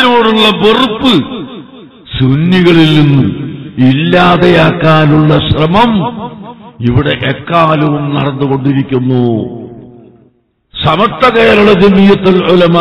ജമാഅത്തിനോടുള്ള വെറുപ്പ് സുന്നികളിൽ നിന്ന് ഇല്ലാതെയാക്കാനുള്ള ശ്രമം ഇവിടെ എക്കാലവും നടന്നുകൊണ്ടിരിക്കുന്നു സമസ്ത കേരള ജമീയത്തുൽ ഉലമ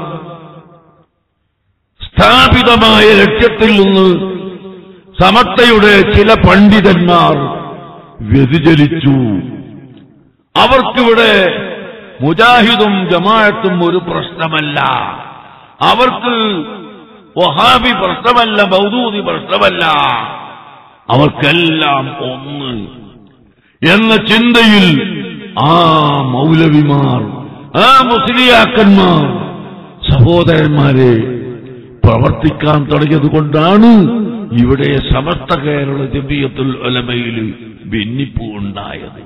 സ്ഥാപിതമായ ലക്ഷ്യത്തിൽ നിന്ന് സമസ്തയുടെ ചില പണ്ഡിതന്മാർ വ്യതിചലിച്ചു അവർക്കിവിടെ മുജാഹിദും ജമാഅത്തും ഒരു പ്രശ്നമല്ല അവർക്ക് വഹാബി പ്രശ്നമല്ല മൗദൂദി പ്രശ്നമല്ല അവർക്കെല്ലാം ഒന്ന് എന്ന ചിന്തയിൽ ആ മൗലവിമാർ ആ മുസ്ലിയാക്കന്മാർ സഹോദരന്മാരെ പ്രവർത്തിക്കാൻ തുടങ്ങിയത് കൊണ്ടാണ് ഇവിടെ സമസ്ത കേരള ജബിയത്തുൽ ഒലമയിൽ ഭിന്നിപ്പ് ഉണ്ടായത്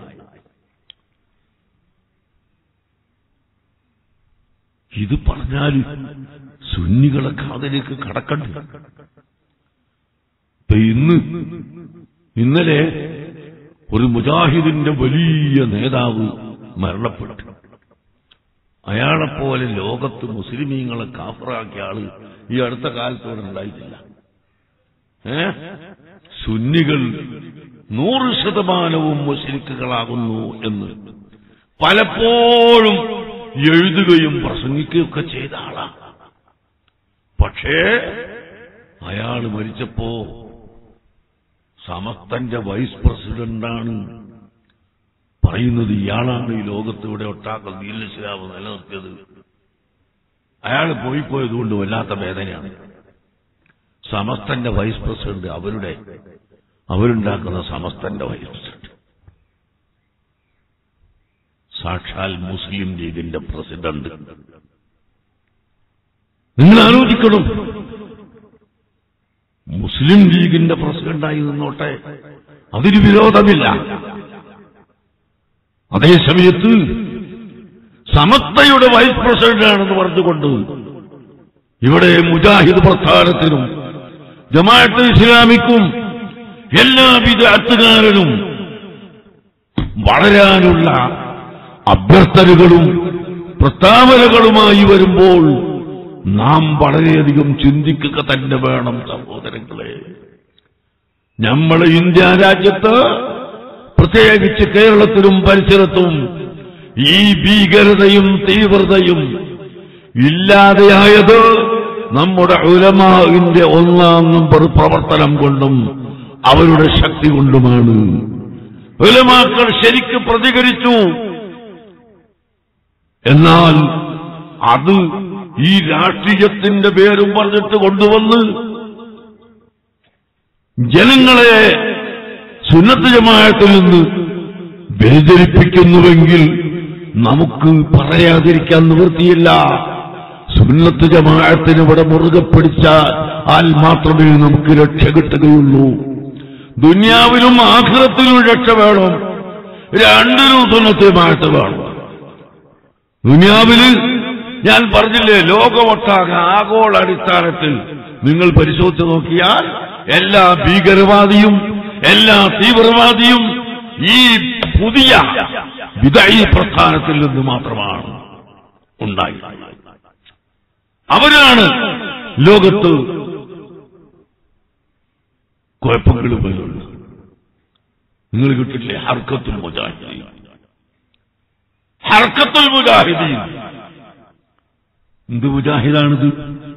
ഇത് പറഞ്ഞാൽ സുന്നികളെ കാതിലേക്ക് കടക്കണ്ട ഇപ്പൊ ഇന്ന് ഇന്നലെ ഒരു മുജാഹിദിന്റെ വലിയ നേതാവ് മരണപ്പെട്ടു അയാളെപ്പോലെ ലോകത്ത് മുസ്ലിമീങ്ങളെ കാഫറാക്കിയ ആള് ഈ അടുത്ത കാലത്തോടെ ഉണ്ടായിട്ടില്ല ഏ സുന്നികൾ നൂറ് ശതമാനവും മുസ്ലിക്കുകളാകുന്നു എന്ന് പലപ്പോഴും എഴുതുകയും പ്രസംഗിക്കുകയൊക്കെ ചെയ്ത ആളാണ് പക്ഷേ അയാൾ മരിച്ചപ്പോ സമസ്തന്റെ വൈസ് പ്രസിഡന്റാണ് പറയുന്നത് ഇയാളാണ് ഈ ലോകത്ത് ഇവിടെ ഒട്ടാക്കൽ ദീൻ ഇസ്ലാം നിലനിർത്തിയത് അയാൾ പോയി പോയതുകൊണ്ട് വല്ലാത്ത വേദനയാണ് സമസ്തന്റെ വൈസ് പ്രസിഡന്റ് അവരുടെ അവരുണ്ടാക്കുന്ന സമസ്തന്റെ വൈസ് പ്രസിഡന്റ് സാക്ഷാൽ മുസ്ലിം ലീഗിന്റെ പ്രസിഡന്റ് നിങ്ങൾ ആലോചിക്കണം മുസ്ലിം ലീഗിന്റെ പ്രസിഡന്റായി നിന്നോട്ടെ അതിന് വിരോധമില്ല അതേസമയത്ത് സമസ്തയുടെ വൈസ് പ്രസിഡന്റാണെന്ന് പറഞ്ഞുകൊണ്ട് ഇവിടെ മുജാഹിദ് പ്രസ്ഥാനത്തിനും ജമാഅത്ത് ഇസ്ലാമിക്കും എല്ലാവിധ അത്തുകാരനും വളരാനുള്ള അഭ്യർത്ഥനകളും പ്രസ്താവനകളുമായി വരുമ്പോൾ നാം വളരെയധികം ചിന്തിക്കുക തന്നെ വേണം സഹോദരങ്ങളെ നമ്മൾ ഇന്ത്യ രാജ്യത്ത് പ്രത്യേകിച്ച് കേരളത്തിലും പരിസരത്തും ഈ ഭീകരതയും തീവ്രതയും ഇല്ലാതെയായത് നമ്മുടെ ഉലമാവിന്റെ ഒന്നാം നമ്പർ പ്രവർത്തനം കൊണ്ടും അവരുടെ ശക്തി കൊണ്ടുമാണ് ഉലമാക്കൾ ശരിക്ക് പ്രതികരിച്ചു എന്നാൽ അത് ഈ രാഷ്ട്രീയത്തിന്റെ പേരും പറഞ്ഞിട്ട് കൊണ്ടുവന്ന് ജനങ്ങളെ സുന്നത്ത് ജമാഅത്തിൽ നിന്ന് വ്യതിചലിപ്പിക്കുന്നുവെങ്കിൽ നമുക്ക് പറയാതിരിക്കാൻ നിവൃത്തിയില്ല സുന്നത്ത് ജമാഅത്തിന് ഇവിടെ മുറുകെ പിടിച്ചാൽ മാത്രമേ നമുക്ക് രക്ഷ കിട്ടുകയുള്ളൂ ദുന്യാവിലും ആഖിറത്തിലും രക്ഷ വേണം രണ്ടിനും സുന്നത്ത് ജമാഅത്ത് വേണം ദുനിയാവില് ഞാൻ പറഞ്ഞില്ലേ ലോകമൊട്ടാകെ ആഗോള അടിസ്ഥാനത്തിൽ നിങ്ങൾ പരിശോധിച്ച് നോക്കിയാൽ എല്ലാ ഭീകരവാദിയും എല്ലാ തീവ്രവാദിയും ഈ പുതിയ വിദയി പ്രസ്ഥാനത്തിൽ നിന്ന് മാത്രമാണ് ഉണ്ടായി അവരാണ് ലോകത്ത് കുഴപ്പങ്ങൾ പോലുള്ളത് നിങ്ങൾ കിട്ടില്ലേ ഹർക്കത്തുൽ മുജാഹിദീൻ ഹർക്കത്തുൽ മുജാഹിദീൻ എന്ത് മുജാഹിദാണിത്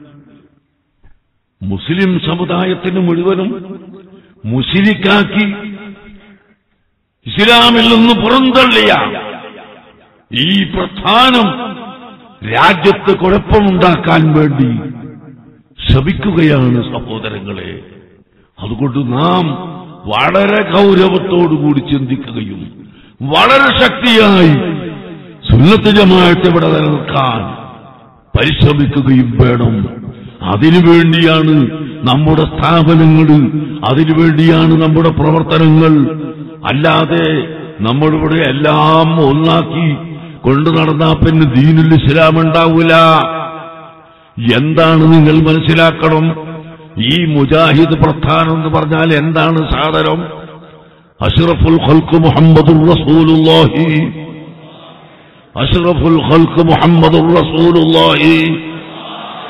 മുസ്ലിം സമുദായത്തിന് മുഴുവനും മുഷിരിക്കാക്കി ഇസ്ലാമിൽ നിന്ന് പുറന്തള്ളിയ ഈ പ്രസ്ഥാനം രാജ്യത്ത് കുഴപ്പമുണ്ടാക്കാൻ വേണ്ടി ശ്രമിക്കുകയാണ് സഹോദരങ്ങളെ അതുകൊണ്ട് നാം വളരെ ഗൗരവത്തോടുകൂടി ചിന്തിക്കുകയും വളരെ ശക്തിയായി സുന്നത്ത് ജമാഅത്ത് ഇവിടെ നിലനിൽക്കാൻ പരിശ്രമിക്കുകയും വേണം അതിനുവേണ്ടിയാണ് നമ്മുടെ സ്ഥാപനങ്ങൾ അതിനുവേണ്ടിയാണ് നമ്മുടെ പ്രവർത്തനങ്ങൾ അല്ലാതെ നമ്മളിവിടെ എല്ലാം ഒന്നാക്കി കൊണ്ടു നടന്നാ പിന്നെ ദീനുൽ ഇസ്ലാം ഉണ്ടാവൂല എന്താണ് നിങ്ങൾ മനസ്സിലാക്കണം ഈ മുജാഹിദ് പ്രസ്ഥാനം എന്ന് പറഞ്ഞാൽ എന്താണ് സാധനം അഷ്റഫുൽ ഖൽക്ക് മുഹമ്മദുർ റസൂലുള്ളാഹി അഷ്റഫുൽ ഖൽക്ക് മുഹമ്മദുർ റസൂലുള്ളാഹി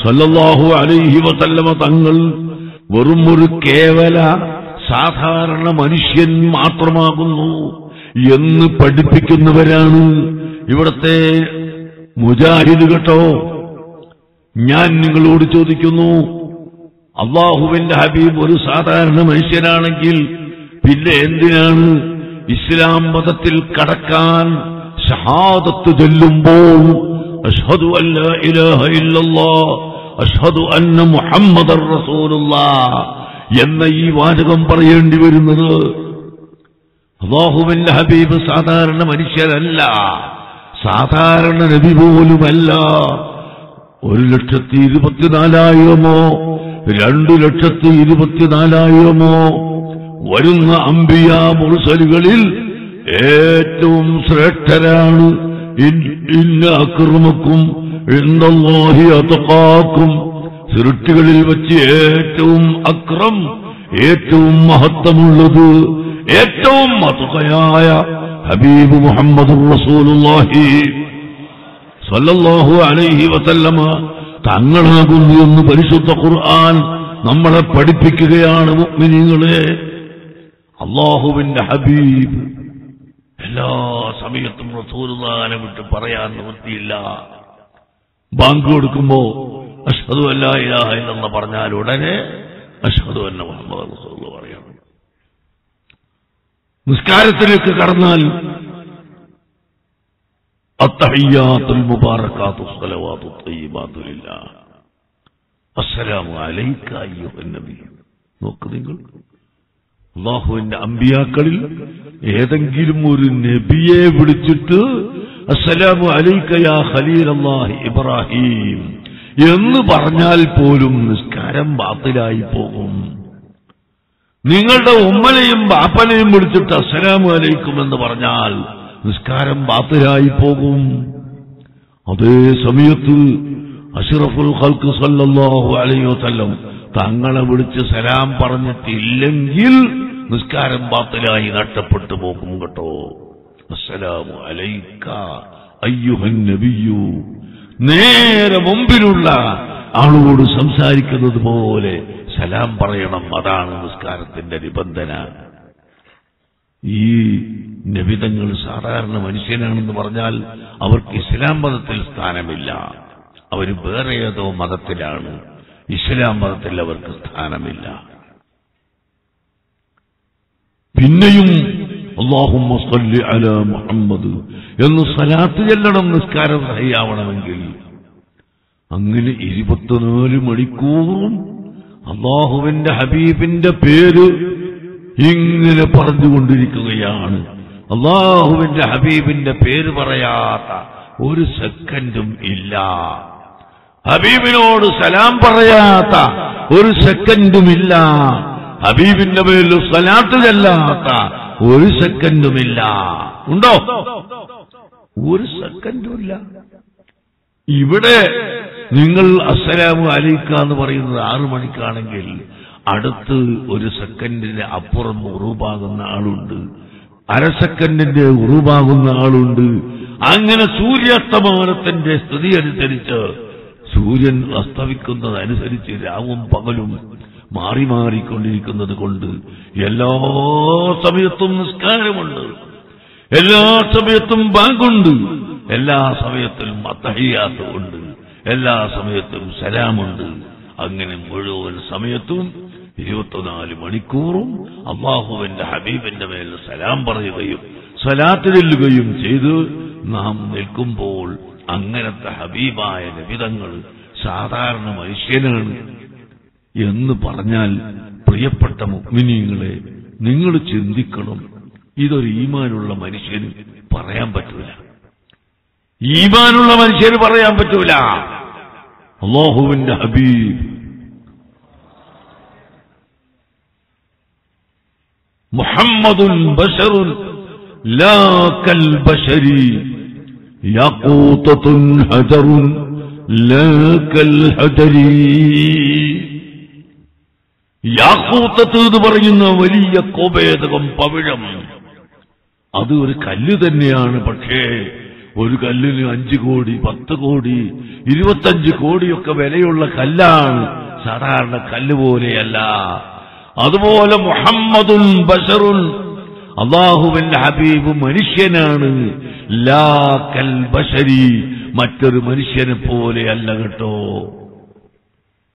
സല്ലല്ലാഹു അലൈഹി വസല്ലമ തങ്ങൾ വെറും ഒരു കേവല സാധാരണ മനുഷ്യൻ മാത്രമാകുന്നു എന്ന് പഠിപ്പിക്കുന്നവരാണ് ഇവിടത്തെ മുജാഹിദ് കേട്ടോ ഞാൻ നിങ്ങളോട് ചോദിക്കുന്നു അള്ളാഹുവിന്റെ ഹബീബ് ഒരു സാധാരണ മനുഷ്യനാണെങ്കിൽ പിന്നെ എന്തിനാണ് ഇസ്ലാം മതത്തിൽ കടക്കാൻ ഷഹാദത്ത് ചൊല്ലുമ്പോൾ അഷ്ഹദു അല്ല ഇലാഹ ഇല്ലല്ലാ അഷ്ഹദു അന്ന മുഹമ്മദർ റസൂലുള്ളാ എന്ന ഈ വാചകം പറയേണ്ടി വരുന്നത് അള്ളാഹുവിന്റെ ഹബീബ് സാധാരണ മനുഷ്യരല്ല സാധാരണ നബി പോലുമല്ല ഒരു ലക്ഷത്തി ഇരുപത്തിനാലായിരമോ രണ്ടു ലക്ഷത്തി ഇരുപത്തിനാലായിരമോ വരുന്ന അംബിയ മുർസലുകളിൽ ഏറ്റവും ശ്രേഷ്ഠരാണ് ഇൻ- ഇന്ന അക്രമക്കും എന്തല്ലാഹി അതക്കാക്കും സൃഷ്ടികളിൽ വെച്ച് ഏറ്റവും അക്രം ഏറ്റവും മഹത്വമുള്ളത് ഏറ്റവും മതുകയായ ഹബീബ് മുഹമ്മദ് റസൂലുള്ളാഹി സല്ലല്ലാഹു അലൈഹി വസല്ലമ തങ്ങളാകുന്നു എന്ന് പരിശുദ്ധ ഖുർആൻ നമ്മളെ പഠിപ്പിക്കുകയാണ് മുഅ്മിനീങ്ങളെ അള്ളാഹുവിന്റെ ഹബീബ് എല്ലാ സമയത്തും റസൂലുള്ളാഹിനെ വിട്ട് പറയാൻ നിവൃത്തിയില്ല ബാങ്ക് കൊടുക്കുമ്പോ അഷ്ഹദു അല്ലാ ഇലാഹ ഇല്ലെന്ന് പറഞ്ഞാൽ ഉടനെ അഷ്ഹദു അന്ന മുഹമ്മദ് റസൂൽ പറയണം നിസ്കാരത്തിലേക്ക് കടന്നാൽ അത്തഹയ്യാത്തുൽ മുബാറക്കാത്തു സ്വലവാത്തു തയ്യിബാത്തു ലില്ലാഹ് അസ്സലാമു അലൈക അയ്യുഹൻ നബി നോക്ക് നിങ്ങൾ അള്ളാഹുവിന്റെ അമ്പിയാക്കളിൽ ഏതെങ്കിലും ഒരു നബിയെ വിളിച്ചിട്ട് അസ്സലാമു അലൈക യാ ഖലീൽ അല്ലാഹി ഇബ്രാഹിം എന്ന് പറഞ്ഞാൽ പോലും നിസ്കാരം ബാത്തിലായി പോകും നിങ്ങളുടെ ഉമ്മനെയും ബാപ്പനെയും വിളിച്ചിട്ട് അസ്സലാമു അലൈക്കും എന്ന് പറഞ്ഞാൽ നിസ്കാരം ബാത്തിലായി പോകും അതേ സമയത്ത് അഷ്റഫുൽ ഖൽക്ക് സല്ലല്ലാഹു അലൈഹി വസല്ലം തങ്ങളെ വിളിച്ച് സലാം പറഞ്ഞിട്ടില്ലെങ്കിൽ നിസ്കാരം ബാത്തിലായി നഷ്ടപ്പെട്ടു പോകും കേട്ടോ അസ്സലാമു അലൈക്ക അയ്യുഹൻ നബിയു നേരെ മുമ്പിലുള്ള ആളോട് സംസാരിക്കുന്നത് പോലെ സലാം പറയണം അതാണ് നിസ്കാരത്തിന്റെ നിബന്ധന ഈ നബിതങ്ങൾ സാധാരണ മനുഷ്യനാണെന്ന് പറഞ്ഞാൽ അവർക്ക് ഇസ്ലാം മതത്തിൽ സ്ഥാനമില്ല അവർ വേറെ ഏതോ മതത്തിലാണ് ഇസ്ലാം മതത്തിൽ അവർക്ക് സ്ഥാനമില്ല പിന്നെയും അള്ളാഹുമ്മ സ്വല്ലി അല മുഹമ്മദ് എന്ന് സലാത്ത് ചെല്ലണം നിസ്കാരം സഹിയാവണമെങ്കിൽ അങ്ങനെ ഇരുപത്തിനാല് മണിക്കൂറും അള്ളാഹുവിന്റെ ഹബീബിന്റെ പേര് ഇങ്ങനെ പറഞ്ഞുകൊണ്ടിരിക്കുകയാണ് അള്ളാഹുവിന്റെ ഹബീബിന്റെ പേര് പറയാത്ത ഒരു സെക്കൻഡും ഇല്ല ഹബീബിനോട് സലാം പറയാത്ത ഒരു സെക്കൻഡും ഇല്ല ഹബീബിന്റെ പേരിൽ സലാത്ത് ചെല്ലാത്ത ഒരു സെക്കൻഡുമില്ല ഉണ്ടോ ഒരു സെക്കൻഡും ഇല്ല ഇവിടെ നിങ്ങൾ അസ്സലാമു അലൈക്ക എന്ന് പറയുന്നത് ആറു മണിക്കാണെങ്കിൽ അടുത്ത് ഒരു സെക്കൻഡിന് അപ്പുറം ഉറുപാകുന്ന ആളുണ്ട് അര സെക്കൻഡിന്റെ ഉറുപാകുന്ന ആളുണ്ട് അങ്ങനെ സൂര്യാസ്തമാനത്തിന്റെ സ്ഥിതി അനുസരിച്ച് സൂര്യൻ അസ്തമിക്കുന്നതനുസരിച്ച് രാവും പകലും മാറി മാറിക്കൊണ്ടിരിക്കുന്നത് കൊണ്ട് എല്ലാ സമയത്തും നിസ്കാരമുണ്ട് എല്ലാ സമയത്തും ബാങ്കുണ്ട് എല്ലാ സമയത്തും അത്തഹിയാത്തുണ്ട് എല്ലാ സമയത്തും സലാമുണ്ട് അങ്ങനെ മുഴുവൻ സമയത്തും ഇരുപത്തിനാല് മണിക്കൂറും അള്ളാഹുവിന്റെ ഹബീബിന്റെ മേൽ സലാം പറയുകയും സലാത്ത് ചെല്ലുകയും ചെയ്ത് നാം നിൽക്കുമ്പോൾ അങ്ങനത്തെ ഹബീബായ ലഭിതങ്ങൾ സാധാരണ മനുഷ്യനാണ് എന്ന് പറഞ്ഞാൽ പ്രിയപ്പെട്ട മുഗ്മിനീങ്ങളെ നിങ്ങൾ ചിന്തിക്കണം ഇതൊരു ഈമാനുള്ള മനുഷ്യന് പറയാൻ പറ്റൂല ഈമാനുള്ള മനുഷ്യന് പറയാൻ പറ്റൂല അള്ളാഹുവിന്റെ ഹബീബ് മുഹമ്മദുൻ ബഷറുൻ ലാ കൽ ബശരി യാഖൂതത്തുൻ ഹജറുൻ ലാ കൽ ഹജരി യാക്കൂത്തത്ത് എന്ന് പറയുന്ന വലിയ കോപേതകം പവിഴം അത് ഒരു കല്ല് തന്നെയാണ് പക്ഷേ ഒരു കല്ലിന് അഞ്ച് കോടി പത്ത് കോടി ഇരുപത്തഞ്ച് കോടിയൊക്കെ വിലയുള്ള കല്ലാണ് സാധാരണ കല്ല് പോലെയല്ല അതുപോലെ മുഹമ്മദുൻ ബഷറുൻ അള്ളാഹുവിന്റെ ഹബീബ് മനുഷ്യനാണ് ലാ കൽ ബഷരി മറ്റൊരു മനുഷ്യനെ പോലെയല്ല കേട്ടോ